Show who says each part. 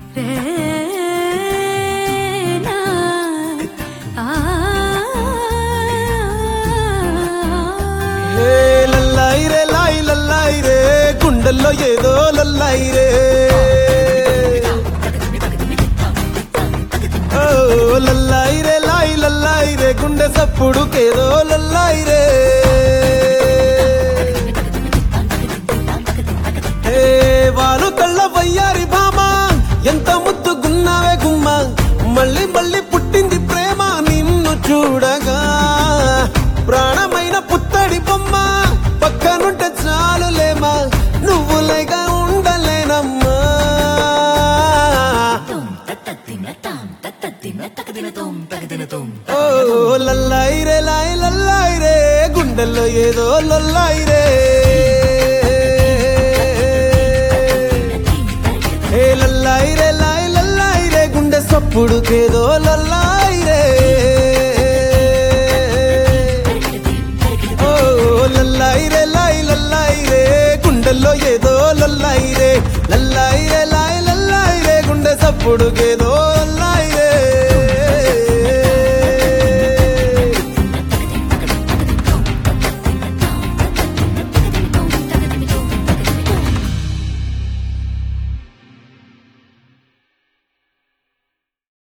Speaker 1: రేనా ఆ
Speaker 2: ఏ లల్లాయి రే లాయి లల్లాయి రే గుండెల్లో ఏదో లల్లాయి రే ఓ లల్లాయి రే లాయి లల్లాయి రే గుండె సప్పుడుకేదో లల్లాయి రే ఏ వాలు కళ్ళ వయ్యారి భామ ఎంత ముద్దుగున్నావే గుమ్మ మళ్ళీ మళ్ళీ పుట్టింది ప్రేమ నిన్ను చూడగా ప్రాణమైన పుత్తడి బొమ్మ పక్కనుంటే చాలులేమా నువ్వులేగా ఉండలేనమ్మా ఓ లల్లాయి రే లాయి లల్లాయి రే గుండెల్లో ఏదో లల్లాయి రే ఏ లల్లాయి రే లాయి లల్లాయి రే గుండె సప్పుడుకేదో లల్లాయి రే ఓ లల్లాయి రే లాయి లల్లాయి రే గుండెల్లో ఏదో లల్లాయి రే లల్లాయి రే లాయి లల్లాయి రే గుండె సప్పుడుకేదో